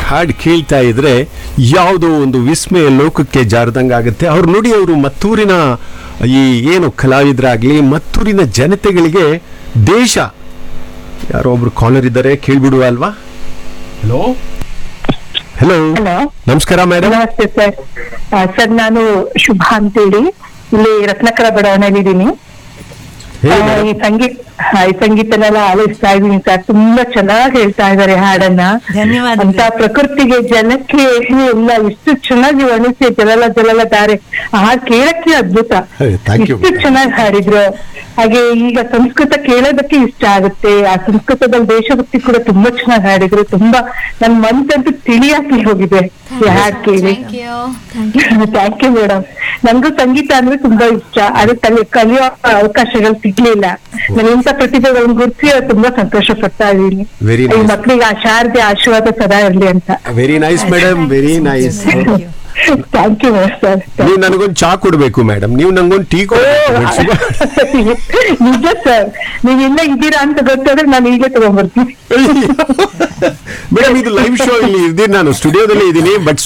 ಹಾಡು ಕೇಳ್ತಾ ಇದ್ರೆ ಯಾವುದೋ ಒಂದು ವಿಸ್ಮಯ ಲೋಕಕ್ಕೆ ಜಾರದಂಗಾಗುತ್ತೆ ಅವ್ರು ನೋಡಿ ಅವರು ಮತ್ತೂರಿನ ಈ ಏನು ಕಲಾವಿದರಾಗ್ಲಿ ಮತ್ತೂರಿನ ಜನತೆಗಳಿಗೆ ದೇಶ ಯಾರೋ ಒಬ್ರು ಕಾಲರ್ ಇದ್ದಾರೆ ಕೇಳ್ಬಿಡುವ ಅಲ್ವಾ ಹಲೋ ಹಲೋ ಹಲೋ ನಮಸ್ಕಾರ ಮೇಡಮ್ ನಮಸ್ತೆ ಸರ್ ಆ, ಸರ್ ನಾನು ಶುಭ ಅಂತೇಳಿ ಇಲ್ಲಿ ರತ್ನಕರ ಬಡಾವಣೆಯಲ್ಲಿ ಇದ್ದೀನಿ ಹೇಳಿ ಆ, madam. ಈ ಸಂಗೀತ ಆ, ಈ ಸಂಗೀತನೆಲ್ಲ ಆಲಿಸ್ತಾ ಇದ್ದೀನಿ ಸರ್ ತುಂಬಾ ಚೆನ್ನಾಗಿ ಹೇಳ್ತಾ ಇದ್ದಾರೆ ಹಾಡನ್ನ ಧನ್ಯವಾದಗಳು. ಅಂತ ಪ್ರಕೃತಿಗೆ ಜನಕ್ಕೆ ಎಲ್ಲ ಎಷ್ಟು ಚೆನ್ನಾಗಿ ವರ್ಣಿಸಿ ಜಲಲ ಜಲಲ ತಾರೆ ಆ ಹಾಡ್ ಕೇಳಕ್ಕೆ ಅದ್ಭುತ ಹೇ, thank you, ಎಷ್ಟು madam. ಚೆನ್ನಾಗಿ ಹಾಡಿದ್ರು ಹಾಗೆ ಈಗ ಸಂಸ್ಕೃತ ಕೇಳೋದಕ್ಕೆ ಇಷ್ಟ ಆಗುತ್ತೆ ಆ ಸಂಸ್ಕೃತದಲ್ಲಿ ದೇಶಭಕ್ತಿ ಕೂಡ ತುಂಬಾ ಚೆನ್ನಾಗಿ ಹಾಡಿದ್ರು ತುಂಬಾ ನನ್ ಮನ್ಸಂತೂ ತಿಳಿಯಾಕಿ ಹೋಗಿದೆ ಈ ಹಾಡ್ ಕೇಳಿ thank you thank you madam ನಂಗೂ ಸಂಗೀತ ಅಂದ್ರೆ ತುಂಬಾ ಇಷ್ಟ ಅದು ಕಲಿ ಕಲಿಯೋ ಅವಕಾಶಗಳು ಸಿಗ್ಲಿಲ್ಲ ನಾನು ಇಂಥ ಪ್ರತಿಭೆಗಳನ್ನ ಗುರುತಿಸಿ ತುಂಬಾ ಸಂತೋಷ ಪಡ್ತಾ ಇದ್ದೀನಿ Very ಈ nice. ಮಕ್ಳಿಗೆ ಆ ಶಾರದೆ ಆಶೀರ್ವಾದ ಸದಾ ಇರ್ಲಿ ಅಂತ very nice madam very nice thank you sir ನೀವು ನನಗೊಂದು ಚಾ ಕೊಡ್ಬೇಕು ಮೇಡಮ್ ನೀವು ನಂಗೊಂದು ಟೀ ಕೊಡ್ಬೇಕು ನಿಜ ಸರ್ ನೀವ್ ಇಲ್ಲ ಇದ್ದೀರಾ ಅಂತ ಗೊತ್ತಾದ್ರೆ ನಾನು ಈಗಲೇ ತಗೊಂಡ್ಬರ್ತೀನಿ ಮೇಡಮ್ ಇದು ಲೈವ್ ಶೋ ಇಲ್ಲಿ ಇದ್ದೀನಿ ನಾನು ಸ್ಟುಡಿಯೋದಲ್ಲಿ ಇದ್ದೀನಿ ಬಟ್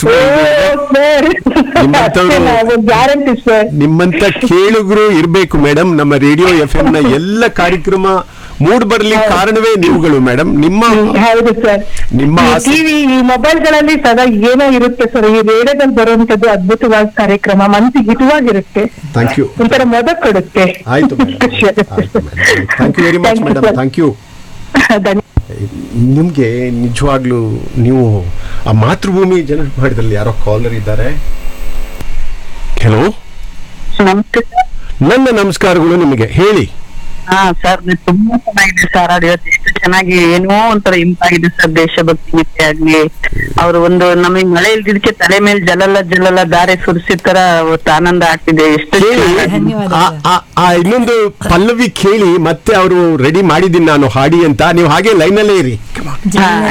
ನಿಮ್ಮಂಥವ್ರು- ಗ್ಯಾರಂಟಿ ಸರ್ ನಿಮ್ಮಂತ ಕೇಳುಗರು ಇರ್ಬೇಕು ಮೇಡಮ್ ನಮ್ಮ ರೇಡಿಯೋ ಎಫ್ ಎಂ ನ ಎಲ್ಲ ಕಾರ್ಯಕ್ರಮ ಮೂಡ್ ಬರ್ಲಿ ಕಾರಣವೇ ನೀವುಗಳು ಮೇಡಮ್ ನಿಮ್ಮ ಹೌದು ಸರ್ ನಿಮ್ಮ ಆಸೆ- ಟಿವಿ ಈ ಮೊಬೈಲ್ ಗಳಲ್ಲಿ ಸದಾ ಏನೋ ಇರುತ್ತೆ ಸರ್ ಈ ರೇಡಿಯೋದಲ್ಲಿ ಬರುವಂತದ್ದು ಅದ್ಭುತವಾದ ಕಾರ್ಯಕ್ರಮ ಮನಸ್ಸಿಗೆ ಹಿತವಾಗಿರುತ್ತೆ ಥ್ಯಾಂಕ್ ಯು ಒಂಥರ ಮೊದ ಕೊಡುತ್ತೆ ಆಯ್ತು thank you very much Thank you, madam sir. Thank you ಧನ್ಯ ನಿಮ್ಗೆ ನಿಜವಾಗ್ಲೂ ನೀವು ಆ ಮಾತೃಭೂಮಿ ಜನ ಮಾಡಿದ್ರಲ್ಲಿ ಯಾರೋ ಕಾಲರ್ ಇದ್ದಾರೆ ಹಲೋ ನಮಸ್ತೆ ನನ್ನ ನಮಸ್ಕಾರಗಳು ನಿಮಗೆ ಹೇಳಿ ಹಾ ಸರ್ ತುಂಬಾ ಚೆನ್ನಾಗಿದೆ ಸರ್ ಅದು ಇವತ್ತು ಎಷ್ಟು ಚೆನ್ನಾಗಿ ಏನೋ ಒಂಥರ ಇಂಪಾಗಿದೆ ಸರ್ ದೇಶಭಕ್ತಿ ಗೀತೆ ಆಗ್ಲಿ ಅವರು ಒಂದು ನಮಗೆ ಮಳೆ ಇಲ್ದಿದ್ದಕ್ಕೆ ತಲೆ ಮೇಲೆ ಜಲಲ ಜಲಲ ದಾರೆ ಸುರಿಸಿ ತರ ಅವತ್ತು ಆನಂದ ಆಗ್ತಿದೆ ಎಷ್ಟು ಕೇಳಿ ಚೆನ್ನಾಗಿ- ಧನ್ಯವಾದ ಆ- ಆ- ಆ ಇನ್ನೊಂದು ಪಲ್ಲವಿ ಕೇಳಿ ಮತ್ತೆ ಅವರು ರೆಡಿ ಮಾಡಿದ್ದೀನಿ ನಾನು ಹಾಡಿ ಅಂತ ನೀವು ಹಾಗೆ ಲೈನಲ್ಲೇ ಇರಿ ಹಾ,